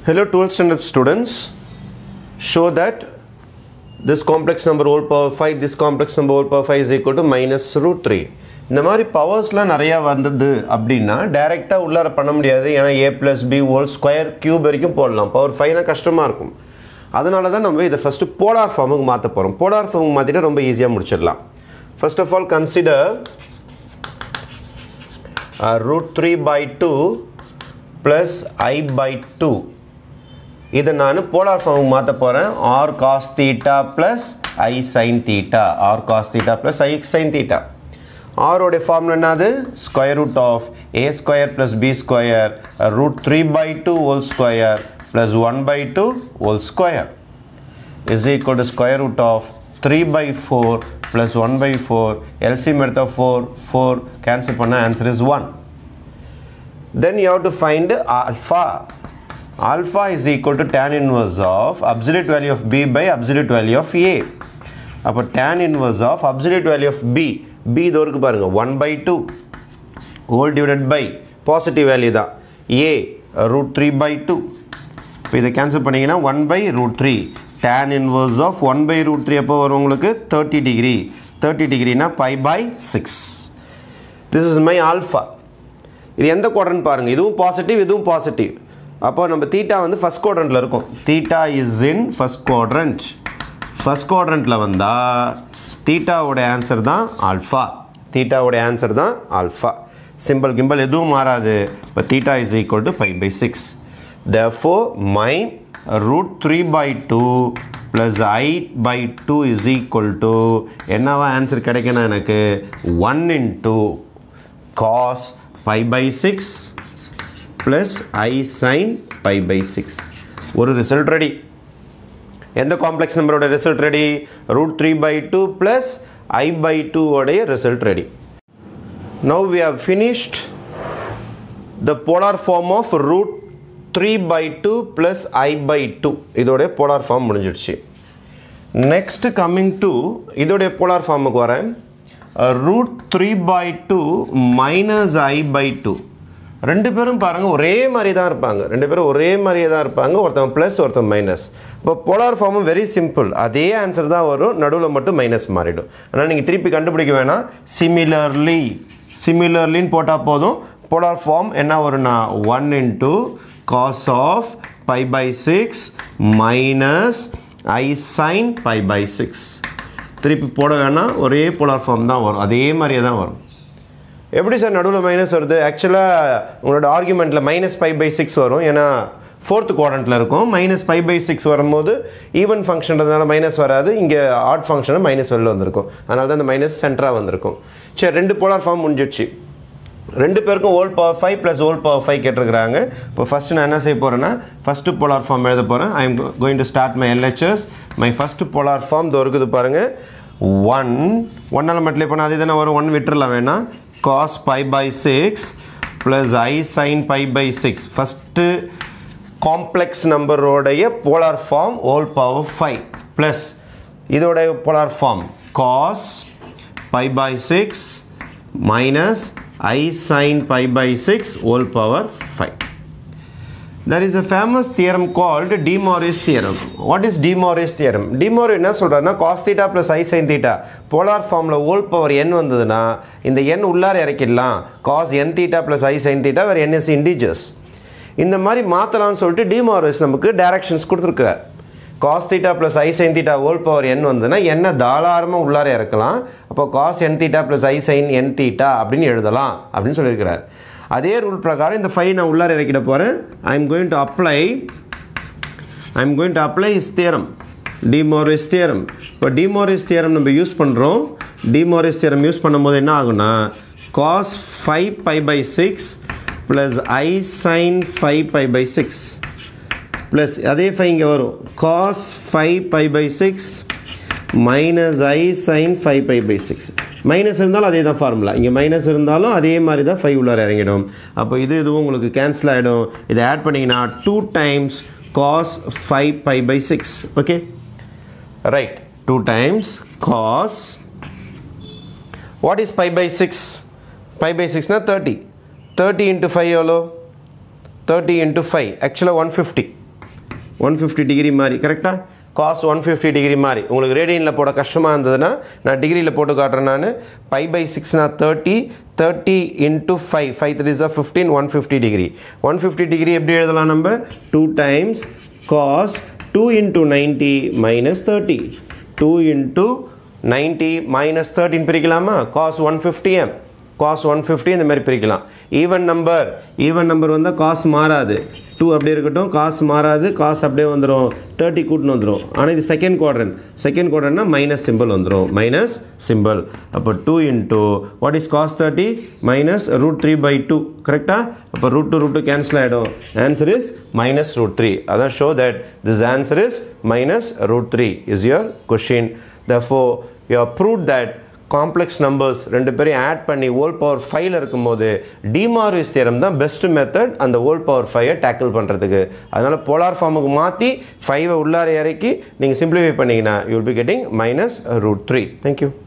Hello 12th standard students. Show that this complex number whole power 5, this complex number whole power 5 is equal to minus root 3. இந்த மாதிரி பவர்ஸ்லாம் நிறையா வந்தது அப்படின்னா டைரெக்டாக உள்ளார பண்ண முடியாது ஏன்னா A plus B whole square cube வரைக்கும் போடலாம் பவர் ஃபைவ்னா கஷ்டமாக இருக்கும் அதனால தான் நம்ம இதை ஃபஸ்ட்டு போலார் ஃபார்முக்கு மாற்ற போகிறோம் போலார் ஃபார்முக்கு மாற்றிட்டு ரொம்ப ஈஸியாக முடிச்சிடலாம் first of all consider root 3 by 2 plus i by 2 இதை நான் போலார் ஃபார்முக்கு மாற்ற போகிறேன் ஆர் காஸ் தீட்டா ப்ளஸ் ஐ sign theta R cos theta plus ஐ சைன் தீட்டா ஆரோடைய ஃபார்முலா என்னது square root of A square plus B square root three by two whole square plus one by two whole square is equal to square root of 3 by 4 plus 1 by 4 LCM எடுத்தா 4 4 cancel பண்ண answer is 1 then you have to find alpha alpha is equal to tan inverse of absolute value of b by absolute value of a அப்போ tan inverse of absolute value of b b இதோ இருக்கு பாருங்க 1 by 2 whole divided by positive value தான் ஏ root three by two இப்போ இதை cancel பண்ணிங்கன்னா one by root three tan inverse of one by root three எப்போ வரும் உங்களுக்கு தேர்ட்டி டிகிரி தேர்ட்டி டிகிரினா pi by six this is my alpha இது எந்த குவாட்ரண்ட் பாருங்கள் இதுவும் பாசிட்டிவ் இதுவும் பாசிட்டிவ் அப்போ நம்ம தீட்டா வந்து ஃபஸ்ட் குவாட்ரண்ட்டில் இருக்கும் theta is in first quadrant first குவாட்ரண்ட்டில் வந்தால் தீட்டாவோட ஆன்சர் தான் ஆல்ஃபா தீட்டாவோட ஆன்சர் தான் ஆல்ஃபா சிம்பிள் கிம்பிள் எதுவும் மாறாது இப்போ theta is equal to five by six therefore my root 3 by 2 plus i by 2 is equal to என்னவா ஆன்சர் கிடைக்கணும் எனக்கு 1 into cos pi by 6 plus i sin pi by 6 ஒரு ரிசல்ட் ரெடி எந்த complex நம்பரோட result ready root three by two plus I by two உடைய result ready now we have finished the polar form of root three by two plus I by two இதோடைய polar form முடிஞ்சிடுச்சு next coming to இதோடைய polar ஃபார்முக்கு வரேன் root three by two minus I by two ரெண்டு பேரும் பாருங்கள் ஒரே மாதிரி தான் இருப்பாங்க ரெண்டு பேரும் ஒரே மாதிரியே தான் இருப்பாங்க ஒருத்தன் ப்ளஸ் ஒருத்தன் மைனஸ் இப்போ போலார் ஃபார்மும் வெரி சிம்பிள் அதே ஆன்சர் தான் வரும் நடுவில் மட்டும் மைனஸ் மாறிடும் ஆனால் நீங்கள் திருப்பி கண்டுபிடிக்க வேணாம் சிமிலர்லி சிமிலர்லின்னு போட்டால் போதும் போலார் ஃபார்ம் என்ன வரும்னா one into cos of pi by 6 minus i sin pi by 6 திருப்பி போட வேணாம் ஒரே போலார் ஃபார்ம் தான் வரும் அதே மாதிரியே தான் வரும் எப்படி சார் நடுவில் மைனஸ் வருது ஆக்சுவலாக உங்களோட ஆர்குமெண்ட்டில் மைனஸ் ஃபைவ் பை சிக்ஸ் வரும் ஏன்னா ஃபோர்த் குவாட்ரண்ட்டில் இருக்கும் மைனஸ் ஃபைவ் பை சிக்ஸ் வரும்போது ஈவன் ஃபங்க்ஷன்றதுனால மைனஸ் வராது இங்கே ஆட் ஃபங்க்ஷனில் மைனஸ் வெளில வந்திருக்கும் அதனால தான் இந்த மைனஸ் சென்டராக வந்திருக்கும் சரி ரெண்டு போலார் ஃபார்ம் முடிஞ்சிடுச்சு ரெண்டு பேருக்கும் whole power five plus whole power five கேட்டிருக்கிறாங்க இப்போ ஃபஸ்ட்டு நான் என்ன செய்ய போகிறேன்னா ஃபஸ்ட்டு போலார் ஃபார்ம் எழுத போகிறேன் I am going to start my LHS my first polar form இதோ இருக்குது பாருங்கள் ஒன் ஒன்னால் மட்டிலே பண்ணால் அதே தானே வரும் ஒன் விட்டுறலாம் வேணாம் cos pi by six plus I sin pi by six first complex நம்பரோடைய polar form whole power five plus இதோடைய polar form cos pi by six minus i sin pi by 6 whole power 5. There is a famous theorem called De Moivre's theorem. What is De Moivre's theorem? De Moivre என்ன சொல்கிறாருன்னா cos theta plus i sin theta polar ஃபார்மில் whole power n வந்ததுன்னா இந்த n உள்ளார இறக்கிடலாம் cos n theta plus i sin theta வேறு n is integers இந்த மாதிரி மாற்றலாம்னு சொல்லிட்டு De Moivre's நமக்கு டைரக்ஷன்ஸ் கொடுத்துருக்கார் காஸ் தீட்டா ப்ளஸ் ஐ sign theta whole power n வந்துன்னா என்ன தாராளமாக உள்ளார இறக்கலாம் அப்போ காஸ் என் தீட்டா ப்ளஸ் ஐ சைன் என் தீட்டா அப்படின்னு எழுதலாம் அப்படின்னு சொல்லியிருக்கிறார் அதே ரூல் பிரகாரம் இந்த ஃபைவ் நான் உள்ளார இறக்கிட போகிறேன் I am going to apply I am going to apply is theorem De Moivre's theorem இப்போ டிமோரிஸ் தியரம் நம்ம யூஸ் பண்ணுறோம் டிமோரிஸ் தியரம் யூஸ் பண்ணும்போது என்ன ஆகுனா cos five pi by six plus I sine five pi by six plus அதே five இங்கே வரும் cos five pi by six minus i sine five pi by six minus இருந்தாலும் அதே தான் ஃபார்முலா இங்கே மைனஸ் இருந்தாலும் அதே மாதிரி தான் ஃபைவ் உள்ளார இறங்கிடும் அப்போ இது இதுவும் உங்களுக்கு கேன்சல் ஆகிடும் இதை ஆட் பண்ணிங்கன்னா two times cos five pi by six okay right two times cos what is five by six five pi சிக்ஸ்னால் தேர்ட்டி தேர்ட்டி இன்ட்டு ஃபைவ் எவ்வளோ தேர்ட்டி இன்ட்டு ஃபைவ் ஆக்சுவலாக one fifty one fifty degree மாதிரி கரெக்டாக cos one fifty degree மாதிரி உங்களுக்கு ரேடியனில் போட கஷ்டமாக இருந்ததுன்னா நான் டிகிரியில் போட்டு காட்டுறேன் நான் பை பை சிக்ஸ்னா thirty thirty into five five three ஜா fifteen one fifty degree one fifty degree எப்படி எழுதலாம் நம்ம two times cos two into ninety minus thirty two into ninety minus தேர்ட்டின் பிரிக்கலாமா காஸ் ஒன் ஃபிஃப்டி எம் காஸ் ஒன் ஃபிஃப்டி இந்த மாதிரி பிரிக்கலாம் ஈவன் நம்பர் ஈவன் நம்பர் வந்தால் காசு மாறாது டூ அப்படியே இருக்கட்டும் காசு மாறாது காசு அப்படியே வந்துடும் தேர்ட்டி கூட்டின்னு வந்துடும் ஆனால் இது செகண்ட் குவாட்ரன் செகண்ட் குவாட்ரன்னா மைனஸ் சிம்பிள் வந்துடும் மைனஸ் சிம்பிள் அப்போ two into what is cos thirty minus root three by two கரெக்டாக அப்போ root two root two cancel ஆகிடும் answer is minus root three அதான் show that this answer is minus root three is your question the for you prove that complex numbers ரெண்டு பேரையும் add பண்ணி whole power ஃபைவ்ல இருக்கும்போது De Moivre's theorem தான் best method அந்த whole power ஃபைவை tackle பண்ணுறதுக்கு அதனால் போலார் ஃபார்முக்கு மாற்றி ஃபைவை உள்ளார இறக்கி நீங்கள் சிம்பிளிஃபை பண்ணிங்கன்னா you will be getting minus root three thank you